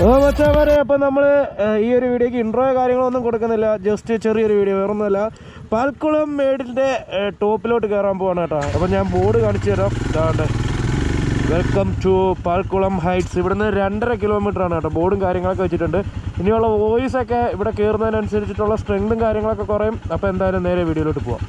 അപ്പോൾ മച്ചാമാരെ അപ്പോൾ നമ്മൾ ഈ ഒരു വീഡിയോക്ക് ഇൻട്രോ കാര്യങ്ങളൊന്നും കൊടുക്കുന്നില്ല ജസ്റ്റ് ചെറിയൊരു വീഡിയോ വേറൊന്നുമല്ല പാൽക്കുളം മേടിൻ്റെ ടോപ്പിലോട്ട് കയറാൻ പോവാണ് കേട്ടോ അപ്പോൾ ഞാൻ ബോർഡ് കാണിച്ചു തരാം ഇതാണ്ട് വെൽക്കം ടു പാൽക്കുളം ഹൈറ്റ്സ് ഇവിടുന്ന് രണ്ടര കിലോമീറ്റർ ആണ് കേട്ടോ ബോർഡും കാര്യങ്ങളൊക്കെ വെച്ചിട്ടുണ്ട് ഇനിയുള്ള വോയിസ് ഒക്കെ ഇവിടെ കയറുന്നതിനനുസരിച്ചിട്ടുള്ള സ്ട്രെങ്തും കാര്യങ്ങളൊക്കെ കുറയും അപ്പോൾ എന്തായാലും നേരെ വീഡിയോയിലോട്ട് പോവാം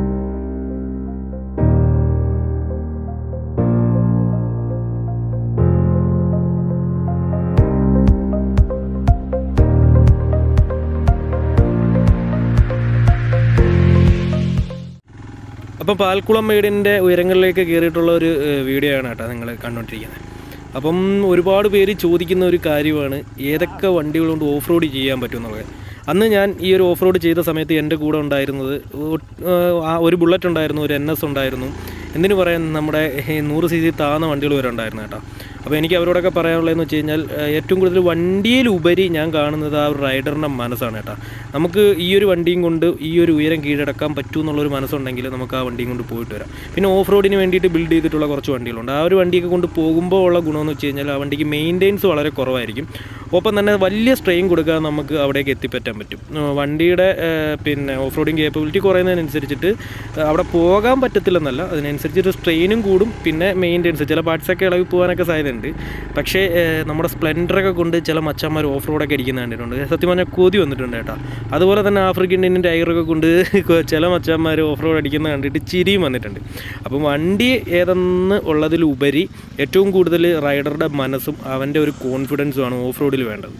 അപ്പം പാൽക്കുളം മേടിൻ്റെ ഉയരങ്ങളിലേക്ക് കയറിയിട്ടുള്ള ഒരു ഏഹ്, വീഡിയോ ആണ് കേട്ടോ നിങ്ങൾ കണ്ടുകൊണ്ടിരിക്കുന്നത് അപ്പം ഒരുപാട് പേര് ചോദിക്കുന്ന ഒരു കാര്യമാണ് ഏതൊക്കെ വണ്ടികൾ കൊണ്ട് ഓഫ് റോഡ് ചെയ്യാൻ പറ്റും എന്നുള്ളത് അന്ന് ഞാൻ ഈ ഒരു ഓഫ് റോഡ് ചെയ്ത സമയത്ത് എൻ്റെ കൂടെ ഉണ്ടായിരുന്നത് ഒ- ഏഹ്, ആ ഒരു ബുള്ളറ്റ് ഉണ്ടായിരുന്നു ഒരു എൻ എസ് ഉണ്ടായിരുന്നു എന്തിനു പറയാൻ നമ്മുടെ ഏഹ്, നൂറ് സി സി താന്ന വണ്ടികൾ വരെ ഉണ്ടായിരുന്നു കേട്ടോ അപ്പോൾ എനിക്ക് അവരോടൊക്കെ പറയാനുള്ളതെന്ന് വെച്ച് കഴിഞ്ഞാൽ ഏഹ്, ഏറ്റവും കൂടുതൽ വണ്ടിയിലുപരി ഞാൻ കാണുന്നത് ആ ഒരു റൈഡറിൻ്റെ മനസ്സാണ് കേട്ടോ നമുക്ക് ഈ ഒരു വണ്ടിയും കൊണ്ട് ഈ ഒരു ഉയരം കീഴടക്കാൻ പറ്റൂ എന്നുള്ളൊരു മനസ്സുണ്ടെങ്കിൽ നമുക്ക് ആ വണ്ടിയും കൊണ്ട് പോയിട്ട് വരാം പിന്നെ ഓഫ് റോഡിന് വേണ്ടിയിട്ട് ബിൽഡ് ചെയ്തിട്ടുള്ള കുറച്ച് വണ്ടികളുണ്ട് ആ ഒരു വണ്ടിയൊക്കെ കൊണ്ട് പോകുമ്പോൾ ഉള്ള ഗുണമെന്ന് വെച്ച് കഴിഞ്ഞാൽ ആ വണ്ടിക്ക് മെയിൻ്റെനൻസ് വളരെ കുറവായിരിക്കും ഒപ്പം തന്നെ വലിയ സ്ട്രെയിൻ കൊടുക്കാതെ നമുക്ക് അവിടേക്ക് എത്തിപ്പറ്റാൻ പറ്റും ഏഹ് വണ്ടിയുടെ ഏഹ്, പിന്നെ ഓഫ് റോഡിങ് കേപ്പബിലിറ്റി കുറയുന്നതിനനുസരിച്ചിട്ട് ഏഹ്, അവിടെ പോകാൻ പറ്റത്തില്ലെന്നല്ല അതിനനുസരിച്ചിട്ട് സ്ട്രെയിനും കൂടും പിന്നെ മെയിൻ്റെനൻസ് ചില പാർട്സൊക്കെ ഇളകി പോകാനൊക്കെ സാധ്യതയുണ്ട് പക്ഷേ ഏഹ്, നമ്മുടെ സ്പ്ലെൻഡറൊക്കെ കൊണ്ട് ചില മച്ചന്മാർ ഓഫ് റോഡൊക്കെ അടിക്കുന്ന കണ്ടിട്ടുണ്ട് സത്യം പറഞ്ഞാൽ കൊതി വന്നിട്ടുണ്ട് കേട്ടോ അതുപോലെ തന്നെ ആഫ്രിക്കൻ ഇന്ത്യൻ ടൈഗറൊക്കെ കൊണ്ട് ചില മച്ചന്മാർ ഓഫ് റോഡ് അടിക്കുന്ന കണ്ടിട്ട് ചിരിയും വന്നിട്ടുണ്ട് അപ്പം വണ്ടി ഏതെന്ന് ഉള്ളതിലുപരി ഏറ്റവും കൂടുതൽ റൈഡറുടെ മനസ്സും അവൻ്റെ ഒരു കോൺഫിഡൻസുമാണ് ഓഫ് റോഡിൽ വേണ്ടത്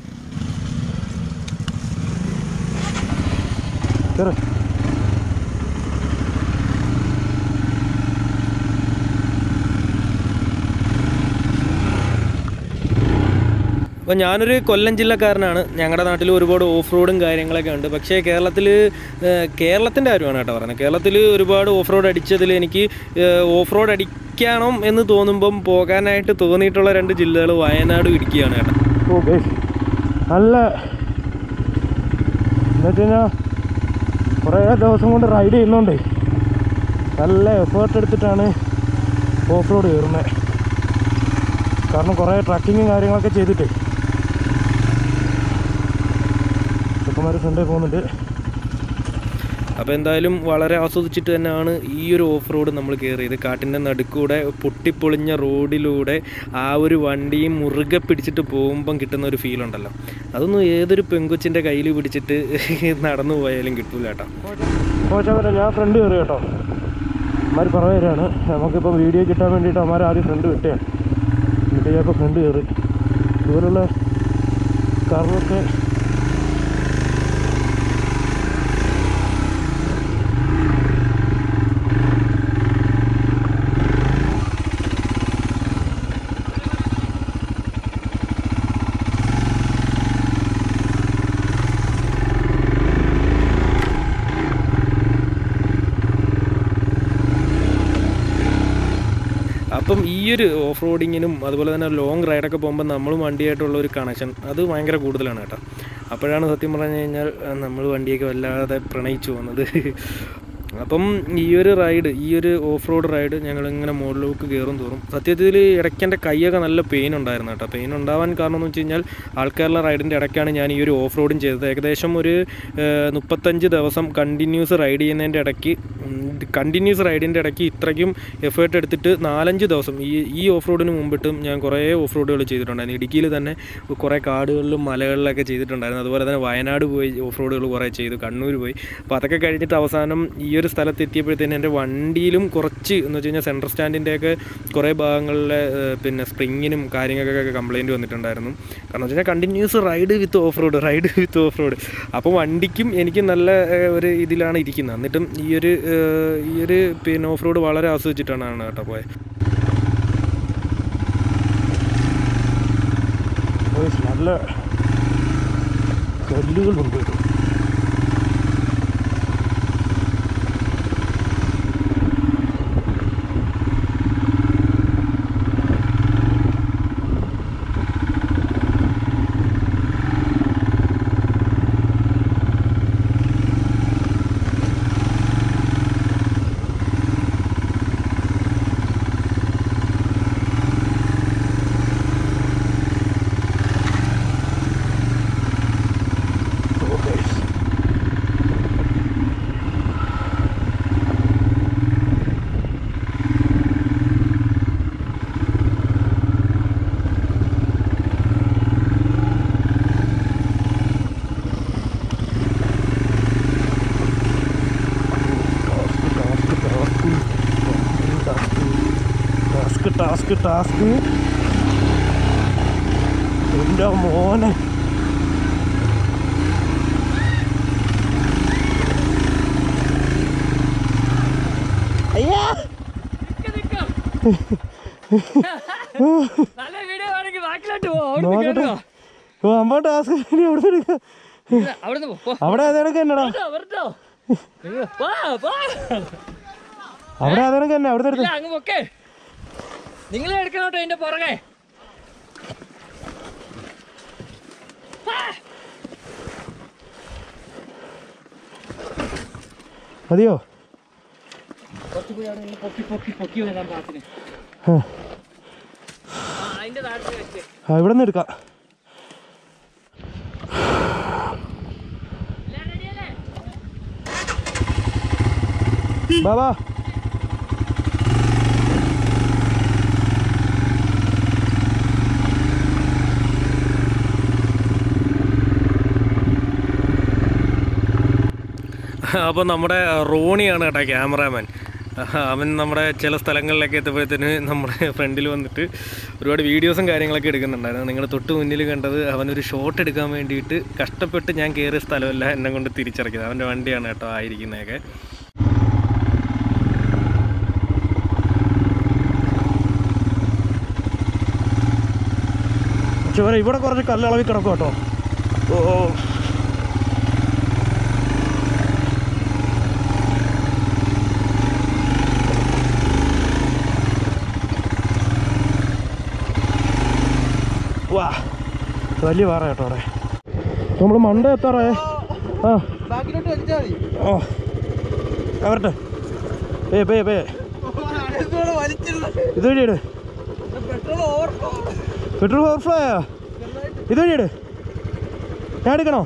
അപ്പോൾ ഞാനൊരു കൊല്ലം ജില്ലക്കാരനാണ് ഞങ്ങളുടെ നാട്ടിൽ ഒരുപാട് ഓഫ് റോഡും കാര്യങ്ങളൊക്കെ ഉണ്ട് പക്ഷേ കേരളത്തിൽ കേരളത്തിൻ്റെ കാര്യമാണ് കേട്ടോ പറയുന്നത് കേരളത്തിൽ ഒരുപാട് ഓഫ് റോഡ് അടിച്ചതിൽ എനിക്ക് ഓഫ് റോഡ് അടിക്കണം എന്ന് തോന്നുമ്പം പോകാനായിട്ട് തോന്നിയിട്ടുള്ള രണ്ട് ജില്ലകൾ വയനാട് ഇടുക്കിയാണ് കേട്ടോ ഓ നല്ല എന്ന് വെച്ച് കഴിഞ്ഞാൽ കുറേ ദിവസം കൊണ്ട് റൈഡ് ചെയ്യുന്നുണ്ട് നല്ല എഫേർട്ട് എടുത്തിട്ടാണ് ഓഫ് റോഡ് കയറുന്നത് കാരണം കുറേ ട്രക്കിങ്ങും കാര്യങ്ങളൊക്കെ ചെയ്തിട്ട് ചെക്കന്മാർ ഫ്രണ്ടിൽ പോകുന്നുണ്ട് അപ്പോൾ എന്തായാലും വളരെ ആസ്വദിച്ചിട്ട് തന്നെയാണ് ഈ ഒരു ഓഫ് റോഡ് നമ്മൾ കയറിയത് കാട്ടിൻ്റെ നടുക്കൂടെ പൊട്ടിപ്പൊളിഞ്ഞ റോഡിലൂടെ ആ ഒരു വണ്ടിയും മുറുകെ പിടിച്ചിട്ട് പോകുമ്പം കിട്ടുന്ന ഒരു ഫീൽ ഉണ്ടല്ലോ അതൊന്നും ഏതൊരു പെങ്കൊച്ചിൻ്റെ കയ്യിൽ പിടിച്ചിട്ട് നടന്നു പോയാലും കിട്ടൂല കേട്ടോ കോച്ചാ ഞാൻ ഫ്രണ്ട് കയറി കേട്ടോ അമ്മമാർ പറയുകയാണ് നമുക്കിപ്പം വീഡിയോ കിട്ടാൻ വേണ്ടിയിട്ട് അമ്മമാർ ആദ്യം ഫ്രണ്ട് വിട്ടുകയാണ് എന്നിട്ട് ഞാനിപ്പോൾ ഫ്രണ്ട് കയറി ഇതുപോലുള്ള കാറിലൊക്കെ അപ്പം ഈ ഒരു ഓഫ് റോഡിങ്ങിനും അതുപോലെ തന്നെ ലോങ് റൈഡൊക്കെ പോകുമ്പോൾ നമ്മളും വണ്ടിയായിട്ടുള്ള ഒരു കണക്ഷൻ അത് ഭയങ്കര കൂടുതലാണ് കേട്ടോ അപ്പോഴാണ് സത്യം പറഞ്ഞു കഴിഞ്ഞാൽ നമ്മൾ വണ്ടിയൊക്കെ വല്ലാതെ പ്രണയിച്ചു പോകുന്നത് അപ്പം ഈ ഒരു റൈഡ് ഈ ഒരു ഓഫ് റോഡ് റൈഡ് ഞങ്ങളിങ്ങനെ മുകളിലേക്ക് കയറും തോറും സത്യത്തിൽ ഇടയ്ക്ക് എൻ്റെ കൈയൊക്കെ നല്ല പെയിൻ ഉണ്ടായിരുന്നു കേട്ടോ പെയിൻ ഉണ്ടാവാൻ കാരണം എന്ന് വെച്ച് കഴിഞ്ഞാൽ ആൾക്കാരുടെ റൈഡിൻ്റെ ഇടയ്ക്കാണ് ഞാൻ ഈ ഒരു ഓഫ് റോഡും ചെയ്തത് ഏകദേശം ഒരു ഏഹ്, മുപ്പത്തഞ്ച് ദിവസം കണ്ടിന്യൂസ് റൈഡ് ചെയ്യുന്നതിൻ്റെ ഇടയ്ക്ക് കണ്ടിന്യൂസ് റൈഡിൻ്റെ ഇടയ്ക്ക് ഇത്രയ്ക്കും എഫേർട്ട് എടുത്തിട്ട് നാലഞ്ച് ദിവസം ഈ ഈ ഓഫ് റോഡിന് മുമ്പിട്ടും ഞാൻ കുറേ ഓഫ് റോഡുകൾ ചെയ്തിട്ടുണ്ടായിരുന്നു ഇടുക്കിയിൽ തന്നെ കുറേ കാടുകളിലും മലകളിലൊക്കെ ചെയ്തിട്ടുണ്ടായിരുന്നു അതുപോലെ തന്നെ വയനാട് പോയി ഓഫ് റോഡുകൾ കുറേ ചെയ്തു കണ്ണൂർ പോയി അപ്പോൾ അതൊക്കെ കഴിഞ്ഞിട്ട് അവസാനം ഈ ഒരു സ്ഥലത്ത് എത്തിയപ്പോഴത്തേനും എൻ്റെ വണ്ടിയിലും കുറച്ച് എന്ന് വെച്ച് കഴിഞ്ഞാൽ സെൻട്രൽ സ്റ്റാൻഡിൻ്റെയൊക്കെ കുറേ ഭാഗങ്ങളിലെ ഏഹ്, പിന്നെ സ്പ്രിങ്ങിനും കാര്യങ്ങൾക്കൊക്കെ കംപ്ലയിൻറ്റ് വന്നിട്ടുണ്ടായിരുന്നു കാരണം വെച്ച് കഴിഞ്ഞാൽ continuous ride with off road ride with off road അപ്പോൾ വണ്ടിക്കും എനിക്ക് നല്ല ഏഹ്, ഒരു ഇതിലാണ് ഇരിക്കുന്നത് എന്നിട്ടും ഈ ഒരു ഏഹ്, ഈ ഒരു പിന്നെ ഓഫ് റോഡ് വളരെ ആസ്വദിച്ചിട്ടാണ് കേട്ടോ പോയത് നല്ല കല്ലുകളുണ്ട് കേട്ടോ ടാസ്ക് ടാസ്ക് എൻ്റെ മോനെ അയ്യാ നല്ല വീഡിയോ ആണെങ്കിൽ ബാക്കിലോട്ട് പോ അവിടെ നോക്കട്ടെ ഓ അമ്മ ടാസ്ക് ഇനി എവിടെ എടുക്കാം അവിടുന്ന് പോ, പോ അവിടെ അതേണക്ക് എന്നടാ വെറുതെ, വെറുതെ. അയ്യോ, വാ, വാ. അവിടെ അതേണക്ക് തന്നെ അവിടെ എടുത്ത് ഇല്ല, അങ്ങ് പൊക്കെ നിങ്ങളെ എടുക്കണോട്ടോ എന്റെ പുറകെ മതിയോ കുറച്ച് പോയി അവിടെ നിന്ന് പൊക്കി പൊക്കി പൊക്കി വരാൻ പാത്തിന് ആ. ആ അതിന്റെ താഴത്ത് വെച്ച് ആ ഇവിടെ നിന്ന് എടുക്കാം എല്ലാം റെഡിയല്ലേ ബാബാ അപ്പോൾ നമ്മുടെ റോണിയാണ് കേട്ടോ ക്യാമറാമാൻ അവൻ നമ്മുടെ ചില സ്ഥലങ്ങളിലൊക്കെ എത്തുമ്പോഴത്തേന് നമ്മുടെ ഫ്രണ്ടിൽ വന്നിട്ട് ഒരുപാട് വീഡിയോസും കാര്യങ്ങളൊക്കെ എടുക്കുന്നുണ്ടായിരുന്നു നിങ്ങൾ തൊട്ട് മുന്നിൽ കണ്ടത് അവനൊരു ഷോട്ട് എടുക്കാൻ വേണ്ടിയിട്ട് കഷ്ടപ്പെട്ട് ഞാൻ കയറിയ സ്ഥലമല്ല എന്നെ കൊണ്ട് തിരിച്ചിറക്കിയത് അവൻ്റെ വണ്ടിയാണ് കേട്ടോ ആയിരിക്കുന്നതൊക്കെ ചോര ഇവിടെ കുറച്ച് കല്ലളവിൽ കിടക്കും കേട്ടോ ഓ വാ വലിയ പാറ കേട്ടോ അവിടെ നമ്മൾ മണ്ട എത്താറേ ആ ബാക്കിലോട്ട് വലിച്ചാൽ മതി ഓ വരട്ടെ പേ പേ പേ ഇതോടെ വലിച്ചിരുന്നത് ഇത് വഴിയിട് പെട്രോൾ ഓവർ പെട്രോൾ ഓവർഫ്ലോ ആയോ ഇത് വഴിയിട് ഞാൻ എടുക്കണോ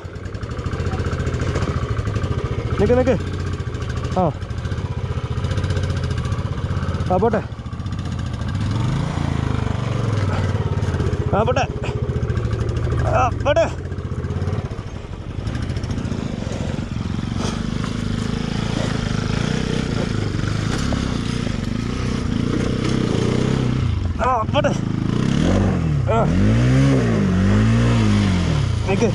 നിക്ക് നിക്ക് ആ ആ പോട്ടെ ആ പോട്ടെ ആ പോട്ടെ ആ പോട്ടെ ആ നിക്ക്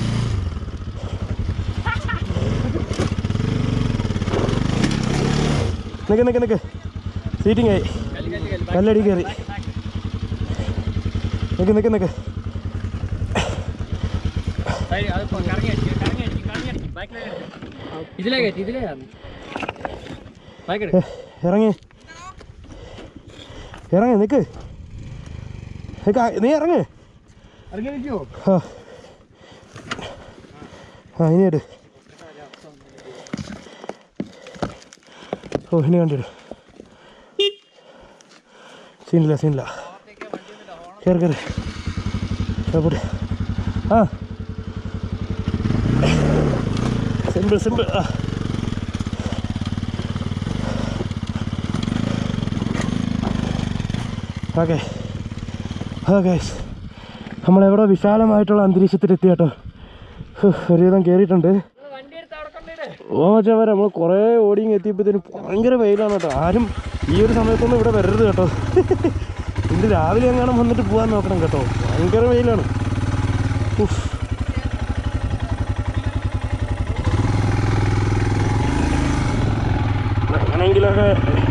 നിക്ക് നിക്ക് നിക്ക് സീറ്റിംഗ് ആയി കല്ലടി കയറി നിക്ക് നിക്ക് നിക്ക് അത് പോ, കറങ്ങി അടിക്ക്, കറങ്ങി അടിക്ക്, കറങ്ങി അടിക്ക്. ബാക്കിലേക്ക് എടുക്ക്. ഇതിലേ കയറ്റി ഇതിലേ ബാക്കെടു ഏ, ഇറങ്ങി ഇറങ്ങി നിക്ക് നിക്ക്, ആ, നീ ഇറങ്ങ് ഇറങ്ങി നിൽക്കുമോ ആ ആ ഇനി എടു ഓ ഇനി കണ്ടിട് സീനില്ല സീനില്ല കയറി കയറി പോട്ടെ ആ സിമ്പിൾ സിമ്പിൾ ആ ഓക്കെ ഓക്കെ നമ്മളെവിടെ വിശാലമായിട്ടുള്ള അന്തരീക്ഷത്തിലെത്തി കേട്ടോ ഹ്, ഒരുവിധം കയറിയിട്ടുണ്ട് വണ്ടി എടുത്ത് അവിടെ കൊണ്ടിട് ഓ മച്ചാ വരെ നമ്മൾ കുറേ ഓടിയും എത്തിയപ്പോഴത്തേനും ഭയങ്കര വെയിലാണ് കേട്ടോ ആരും ഈ ഒരു സമയത്തൊന്നും ഇവിടെ വരരുത് കേട്ടോ ഇന്ന് രാവിലെ എങ്ങാനും വന്നിട്ട് പോകാൻ നോക്കണം കേട്ടോ ഭയങ്കര വെയിലാണ് ഉഫ്. എങ്ങനെയെങ്കിലൊക്കെ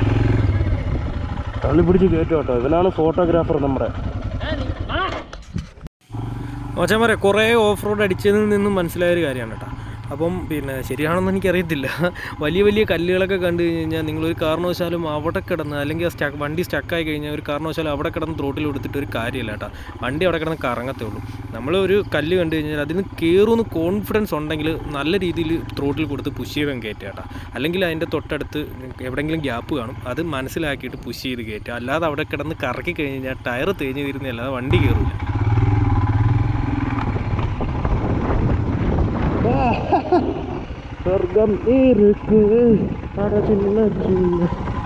തള്ളി പിടിച്ച് കയറ്റും കേട്ടോ ഇവനാണ് ഫോട്ടോഗ്രാഫർ നമ്മുടെ ആ, നീ- ആ. മച്ചാമാരെ കുറേ ഓഫ് റോഡ് അടിച്ചതിൽ നിന്നും മനസ്സിലായ ഒരു കാര്യമാണ് കേട്ടോ അപ്പം പിന്നെ ശരിയാണെന്ന് എനിക്കറിയത്തില്ല വലിയ വലിയ കല്ലുകളൊക്കെ കണ്ടു കഴിഞ്ഞാൽ നിങ്ങളൊരു കാരണവശാലും അവിടെ കിടന്ന് അല്ലെങ്കിൽ ആ സ്റ്റക്ക് വണ്ടി സ്റ്റക്കായി കഴിഞ്ഞാൽ ഒരു കാരണവശാലും അവിടെ കിടന്ന് ത്രോട്ടിൽ കൊടുത്തിട്ട് ഒരു കാര്യമില്ല കേട്ടോ വണ്ടി അവിടെ കിടന്ന് കറങ്ങത്തേ ഉള്ളൂ നമ്മൾ ഒരു കല്ല് കണ്ടു കഴിഞ്ഞാൽ അതിന് കയറുമെന്ന് കോൺഫിഡൻസ് ഉണ്ടെങ്കിൽ നല്ല രീതിയിൽ ത്രോട്ടിൽ കൊടുത്ത് പുഷ് ചെയ്ത് കയറ്റുക കേട്ടോ അല്ലെങ്കിൽ അതിൻ്റെ തൊട്ടടുത്ത് എവിടെയെങ്കിലും ഗ്യാപ്പ് കാണും അത് മനസ്സിലാക്കിയിട്ട് പുഷ് ചെയ്ത് കയറ്റുക അല്ലാതെ അവിടെ കിടന്ന് കറക്കി കഴിഞ്ഞാൽ ടയർ തേഞ്ഞ് തീരുന്നതല്ലാതെ വണ്ടി കയറില്ല സ്വർഗം ഇருக்கு അട ചിന്ന ചിന്ന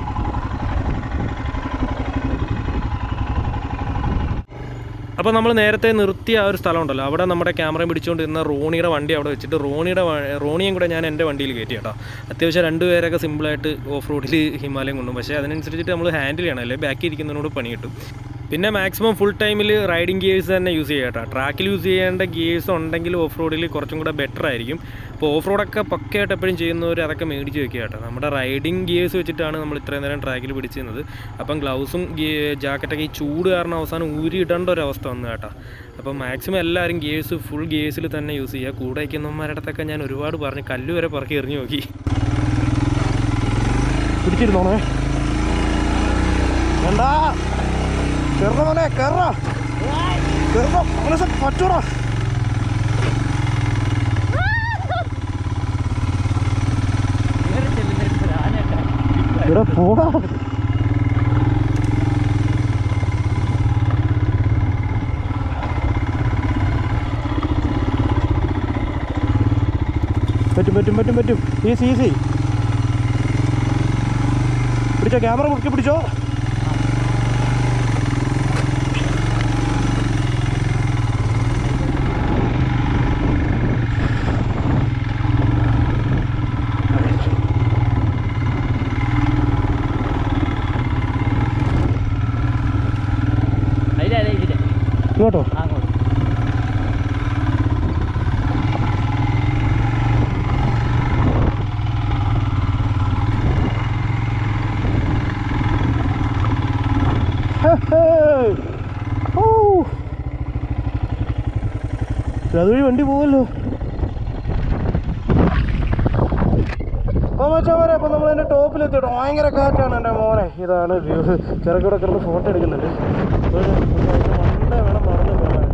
അപ്പോൾ നമ്മൾ നേരത്തെ നിർത്തിയ ആ ഒരു സ്ഥലം ഉണ്ടല്ലോ അവിടെ നമ്മുടെ ക്യാമറ പിടിച്ചുകൊണ്ട് ഇരുന്ന റോണിയുടെ വണ്ടി അവിടെ വെച്ചിട്ട് റോണിയുടെ വ- റോണിയും കൂടെ ഞാൻ എൻ്റെ വണ്ടിയിൽ കയറ്റി കേട്ടോ അത്യാവശ്യം രണ്ടുപേരൊക്കെ സിമ്പിളായിട്ട് ഓഫ് റോഡിൽ ഹിമാലയം കൊണ്ടും പക്ഷേ അതിനനുസരിച്ചിട്ട് നമ്മൾ ഹാൻഡിൽ ചെയ്യണം അല്ലേ ബാക്കി ഇരിക്കുന്നതിനോട് പണി കിട്ടും പിന്നെ മാക്സിമം ഫുൾ ടൈമിൽ റൈഡിങ് ഗിയേഴ്സ് തന്നെ യൂസ് ചെയ്യുക കേട്ടോ ട്രാക്കിൽ യൂസ് ചെയ്യേണ്ട ഗിയേഴ്സ് ഉണ്ടെങ്കിൽ ഓഫ് റോഡിൽ കുറച്ചും കൂടെ ബെറ്റർ ആയിരിക്കും അപ്പോൾ ഓഫ് റോഡൊക്കെ പക്കയായിട്ട് എപ്പോഴും ചെയ്യുന്നവർ അതൊക്കെ മേടിച്ച് വെക്കുക കേട്ടോ നമ്മുടെ റൈഡിങ് ഗിയേഴ്സ് വെച്ചിട്ടാണ് നമ്മൾ ഇത്രയും നേരം ട്രാക്കിൽ പിടിച്ചിരുന്നത് അപ്പം ഗ്ലൗസും ജാക്കറ്റൊക്കെ ഈ ചൂട് കാരണം അവസാനം ഊരി ഇടേണ്ട ഒരു അവസ്ഥ വന്നു കേട്ടോ അപ്പം മാക്സിമം എല്ലാവരും ഗിയേഴ്സ് ഫുൾ ഗിയേഴ്സിൽ തന്നെ യൂസ് ചെയ്യുക കൂടെ വയ്ക്കുന്നവന്മാരുടെ അടുത്തൊക്കെ ഞാൻ ഒരുപാട് പറഞ്ഞ് കല്ല് വരെ പറക്കി എറിഞ്ഞു നോക്കി പിടിച്ചിരുന്നോണേ എന്താ കയറണ മോനെ കയറ കയറണ മനസ്സ് പറ്റൂടാ ഇവിടെ പോടാ പറ്റും പറ്റും പറ്റും പറ്റും ഈസി ഈസി പിടിച്ചോ ക്യാമറ മുറുക്കി പിടിച്ചോ അതിലെ അതെ ഇതിലെ ഇങ്ങോട്ടോ അങ്ങോട്ട് അതുവഴി വണ്ടി പോവല്ലോ ആ മച്ചാ വരെ അപ്പൊ നമ്മൾ അതിന്റെ ടോപ്പിലെത്തിട്ടോ ഭയങ്കര കാറ്റാണ് എൻ്റെ മോനെ ഇതാണ് വ്യൂ ചെറുക്കൂടെ കിടന്ന് ഫോട്ടോ എടുക്കുന്നുണ്ട് ഒരു- ഒരു അതിന്റെ മണ്ടേ വേണം നടന്നു പോകാൻ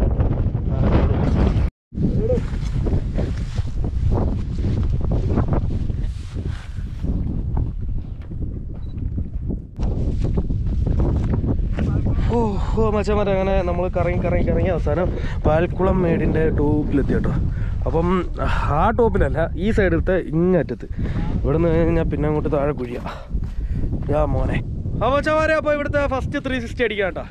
ഓ ഓ മച്ചന്മാരെ അങ്ങനെ നമ്മൾ കറങ്ങി കറങ്ങി കറങ്ങി അവസാനം പാൽക്കുളം മേടിൻ്റെ ടോപ്പിലെത്തി കേട്ടോ അപ്പം ആ ടോപ്പിലല്ല ഈ സൈഡിലത്തെ ഇങ്ങറ്റത്ത് ഇവിടെ നിന്ന് കഴിഞ്ഞാൽ പിന്നെ അങ്ങോട്ട് താഴെ കുഴിയാ യാ മോനെ ആ മച്ചന്മാരെ അപ്പോൾ ഇവിടുത്തെ ഫസ്റ്റ് ത്രീ സിക്സ്റ്റി അടിക്കാം കേട്ടോ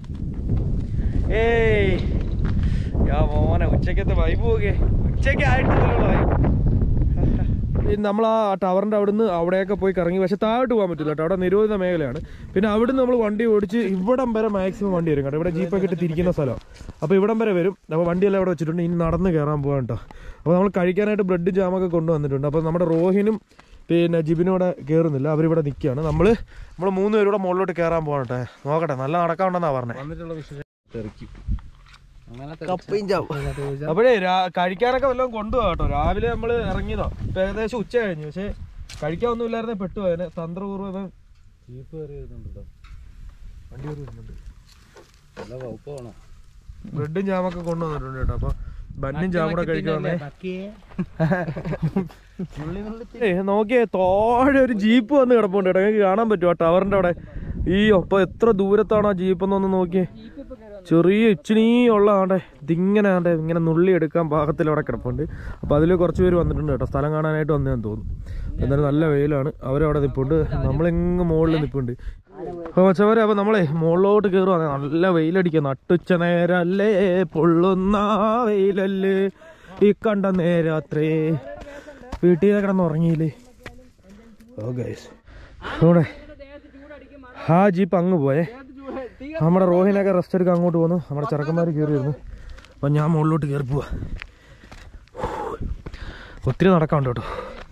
ഏയ് യാ മോനെ ഉച്ചക്കത്തെ വൈബ് പോകെ ഉച്ചയ്ക്ക് ആയിട്ടില്ലല്ലോ നമ്മൾ ആ ടവറിൻ്റെ അവിടുന്ന് അവിടെയൊക്കെ പോയി കറങ്ങി പക്ഷെ താഴോട്ട് പോകാൻ പറ്റില്ല കേട്ടോ അവിടെ നിരോധിത മേഖലയാണ് പിന്നെ അവിടുന്ന് നമ്മൾ വണ്ടി ഓടിച്ച് ഇവിടം വരെ മാക്സിമം വണ്ടി വരും കേട്ടോ ഇവിടെ ജീപ്പൊക്കെ ഇട്ട് തിരിക്കുന്ന സ്ഥലം അപ്പോൾ ഇവിടം വരെ വരും അപ്പോൾ വണ്ടിയെല്ലാം ഇവിടെ വെച്ചിട്ടുണ്ട് ഇനി നടന്ന് കയറാൻ പോകാൻ കേട്ടോ അപ്പോൾ നമ്മൾ കഴിക്കാനായിട്ട് ബ്രെഡ് ജാമൊക്കെ കൊണ്ടുവന്നിട്ടുണ്ട് അപ്പോൾ നമ്മുടെ റോഹിനും പിന്നെ ജിബിനും ഇവിടെ കയറുന്നില്ല അവരിവിടെ നിൽക്കുകയാണ് നമ്മൾ നമ്മൾ മൂന്ന് പേരും കൂടെ മുകളിലോട്ട് കയറാൻ പോകട്ടെ നോക്കട്ടെ നല്ല നടക്കാനുണ്ടെന്നാണ് പറഞ്ഞത് അപ്പോഴേ രാ- കഴിക്കാനൊക്കെ വല്ലതും കൊണ്ടുപോകാം കേട്ടോ രാവിലെ നമ്മൾ ഇറങ്ങിയതാ ഇപ്പൊ ഏകദേശം ഉച്ച കഴിഞ്ഞു പക്ഷെ കഴിക്കാൻ ഒന്നും ഇല്ലായിരുന്നെ പെട്ടു അതിന് തന്ത്രപൂർവ്വം ഇവൻ ജീപ്പ് കയറി വരുന്നുണ്ട് വണ്ടി കയറി വരുന്നുണ്ട് ബ്രെഡും ജാമൊക്കെ കൊണ്ടുവന്നിട്ടുണ്ട് കേട്ടോ അപ്പൊ ബന്നും ജാമും കൂടെ കഴിക്കാന്നേ ഏ നോക്കിയേ താഴെ ഒരു ജീപ്പ് വന്ന് കിടപ്പുണ്ട് കേട്ടോ നിങ്ങൾക്ക് കാണാൻ പറ്റുമോ ആ ടവറിന്റെ അവിടെ ഈ അപ്പൊ എത്ര ദൂരത്താണ് ആ ജീപ്പ് എന്നൊന്ന് നോക്കിയേ ചെറിയ ഇച്ചിനീ ഉള്ള ആണ്ടെ ഇതിങ്ങനെ ആണ്ടെ ഇങ്ങനെ നുള്ളി എടുക്കാൻ പാകത്തിൽ അവിടെ കിടപ്പുണ്ട് അപ്പോൾ അതിൽ കുറച്ച് പേര് വന്നിട്ടുണ്ട് കേട്ടോ സ്ഥലം കാണാനായിട്ട് വന്നതെന്ന് തോന്നുന്നു എന്നാലും നല്ല വെയിലാണ് അവരവിടെ നിൽപ്പുണ്ട് നമ്മളെങ്ങ് മുകളിൽ നിൽപ്പുണ്ട് അപ്പോൾ മച്ചവരെ അപ്പോൾ നമ്മളെ മുകളിലോട്ട് കയറുവാണ് നല്ല വെയിലടിക്കുക നട്ടുച്ച നേരല്ലേ പൊള്ളുന്ന വെയിലല്ലേ ഈ കണ്ട നേരാത്രേ വീട്ടിൽ കിടന്ന് ഉറങ്ങിയില്ലേ ഓ ഗൈസ് ഇവിടെ ആ ജീപ്പ് അങ്ങ് പോയേ നമ്മുടെ റോഹിനൊക്കെ റെസ്റ്റ് എടുക്കാൻ അങ്ങോട്ട് പോന്നു നമ്മുടെ ചെറുക്കന്മാർ കയറി വരുന്നു അപ്പം ഞാൻ മുകളിലോട്ട് കയറി പോവാ ഒത്തിരി നടക്കാണ്ട് കേട്ടോ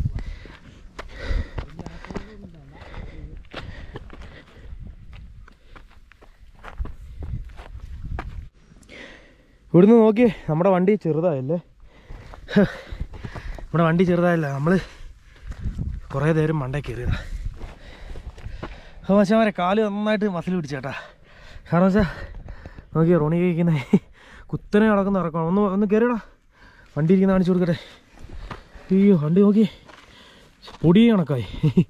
ഇവിടുന്ന് നോക്കിയേ നമ്മുടെ വണ്ടി ചെറുതായല്ലേ ഹ്. നമ്മുടെ വണ്ടി ചെറുതായല്ല നമ്മൾ കുറേ നേരം മണ്ടേ കയറിയതാ അപ്പോൾ മച്ചാമാരെ കാല് നന്നായിട്ട് മസിൽ പിടിച്ചേട്ടാ കാരണം വെച്ചാൽ നോക്കിയോ റോണി കഴിക്കുന്നേ കുത്തനെ നടക്കുന്ന ഇറക്കണം ഒന്ന് ഒന്ന് കയറിയടാ വണ്ടി ഇരിക്കുന്ന കാണിച്ചു കൊടുക്കട്ടെ അയ്യോ വണ്ടി നോക്കി പൊടി കണക്കായി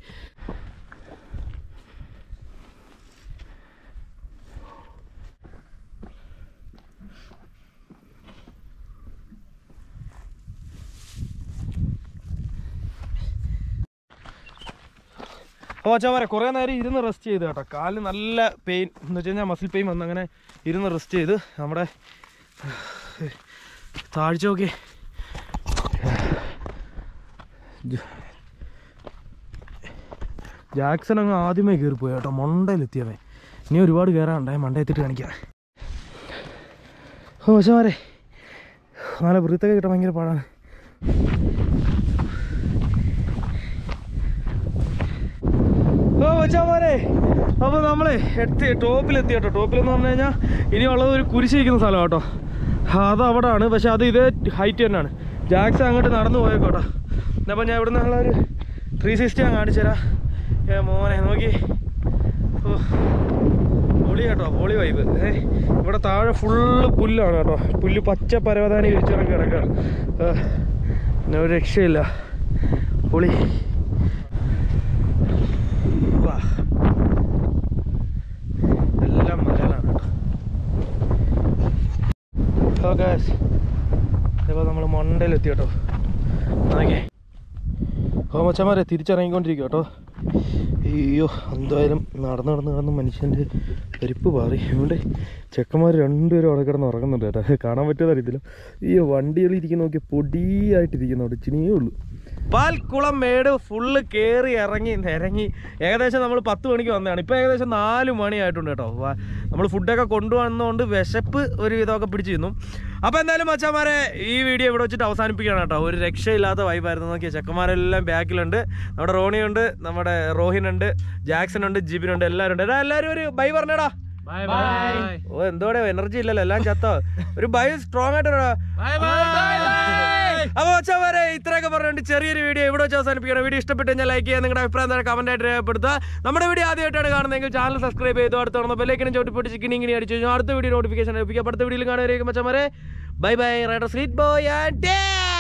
അപ്പോൾ അച്ഛാമാരെ കുറേ നേരം ഇരുന്ന് റെസ്റ്റ് ചെയ്ത് കേട്ടോ കാലിന് നല്ല പെയിൻ എന്ന് വെച്ച് കഴിഞ്ഞാൽ മസിൽ പെയിൻ വന്ന് അങ്ങനെ ഇരുന്ന് റെസ്റ്റ് ചെയ്ത് നമ്മുടെ താഴ്ച നോക്കി ജാക്സൺ അങ്ങ് ആദ്യമേ കയറിപ്പോയി കേട്ടോ മൊണ്ടയിലെത്തിയവൻ ഇനി ഒരുപാട് കയറാനുണ്ടായ മണ്ടയത്തിട്ട് കാണിക്കാം ഓ പക്ഷേ നല്ല വൃത്തൊക്കെ കിട്ടാൻ ഭയങ്കര പാടാണ് ഓ മച്ചാമാരെ അപ്പോൾ നമ്മൾ എത്തി ടോപ്പിലെത്തി കേട്ടോ ടോപ്പിലെന്ന് പറഞ്ഞു കഴിഞ്ഞാൽ ഇനിയുള്ളത് ഒരു കുരിശ് ഇരിക്കുന്ന സ്ഥലം കേട്ടോ അത് അവിടെ ആണ് പക്ഷെ അത് ഇതേ ഹൈറ്റ് തന്നെയാണ് ജാക്സ് അങ്ങോട്ട് നടന്നു പോയേക്കോട്ടോ അപ്പോൾ ഞാൻ ഇവിടെ നിന്നുള്ള ഒരു ത്രീ സിക്സ്റ്റി ഞാൻ കാണിച്ചു തരാം ഏ മോനെ നോക്കി ഓ പൊളി കേട്ടോ പൊളി വൈബ് ഏ ഇവിടെ താഴെ ഫുള്ള് പുല്ലാണ് കേട്ടോ പുല്ല് പച്ച പരവതാനി വിരിച്ചിറങ്ങി കിടക്കുക പിന്നെ ഒരു രക്ഷയില്ല പൊളി വാ എല്ലാം മലകളാണ് കേട്ടോ ഓക്കെ ഇപ്പോൾ നമ്മൾ മണ്ടയിലെത്തി കേട്ടോ നോക്കിയേ ഹോമച്ചമാരെ തിരിച്ചിറങ്ങിക്കൊണ്ടിരിക്കുക കേട്ടോ അയ്യോ എന്തായാലും നടന്ന് നടന്ന് നടന്ന് മനുഷ്യൻ്റെ പരിപ്പ് പാറി അതുകൊണ്ട് ചെക്കന്മാർ രണ്ടുപേരും അവിടെ കിടന്ന് ഉറങ്ങുന്നുണ്ട് കേട്ടോ കാണാൻ പറ്റുമെന്ന് അറിയത്തില്ല ഈ വണ്ടികളിൽ ഇരിക്കുന്ന നോക്കിയ പൊടിയായിട്ടിരിക്കുന്നു അവിടെ ചിനിയേ ഉള്ളൂ പാൽക്കുളം മേട് ഫുള്ള് കയറി ഇറങ്ങി ഇറങ്ങി ഏകദേശം നമ്മൾ പത്ത് മണിക്ക് വന്നതാണ് ഇപ്പോൾ ഏകദേശം നാല് മണിയായിട്ടുണ്ട് കേട്ടോ നമ്മൾ ഫുഡൊക്കെ കൊണ്ടുവന്നതുകൊണ്ട് വിശപ്പ് ഒരു വിധമൊക്കെ പിടിച്ചു തിന്നു അപ്പോൾ എന്തായാലും മച്ചാമാരെ ഈ വീഡിയോ ഇവിടെ വെച്ചിട്ട് അവസാനിപ്പിക്കുകയാണ് കേട്ടോ ഒരു രക്ഷയില്ലാത്ത വൈബായിരുന്നു നോക്കിയ ചെക്കന്മാരെല്ലാം ബാക്കിലുണ്ട് നമ്മുടെ റോണിയുണ്ട് നമ്മുടെ റോഹിനുണ്ട് ജാക്സൺ ഉണ്ട് ജിബിനുണ്ട് എല്ലാവരും ഉണ്ട് എടാ എല്ലാവരും ഒരു ബൈ പറഞ്ഞേടാ ബൈ ബൈ ഓ എന്തോടെ എനർജി ഇല്ലല്ലോ എല്ലാം ചത്തോ ഒരു ബൈ സ്ട്രോങ് ആയിട്ട് പറ. ബൈ ബൈ അപ്പൊ വരെ ഇത്രയൊക്കെ പറഞ്ഞുകൊണ്ട് ചെറിയൊരു വീഡിയോ ഇവിടെ വെച്ച് അവസാനിപ്പിക്കണം വീഡിയോ ഇഷ്ടപ്പെട്ട് കഴിഞ്ഞാൽ ലൈക്ക് ചെയ്യുക നിങ്ങളുടെ അഭിപ്രായം തന്നെ കമന്റ് ആയിട്ട് രേഖപ്പെടുത്തുക നമ്മുടെ വീഡിയോ ആദ്യമായിട്ടാണ് കാണുന്നതെങ്കിൽ ചാനൽ സബ്സ്ക്രൈബ് ചെയ്തു അടുത്ത് നടന്ന ബെല്ലേക്കിനും ചോട്ടി പൊട്ടി ചിക്കൻ ഇങ്ങനെ അടിച്ചു കഴിഞ്ഞാൽ അടുത്ത വീഡിയോ നോട്ടിഫിക്കേഷൻ ലഭിക്കുക അടുത്ത വീഡിയോയിൽ കാണുമായിരിക്കും മച്ചമാരെ bye bye rider sweet boy and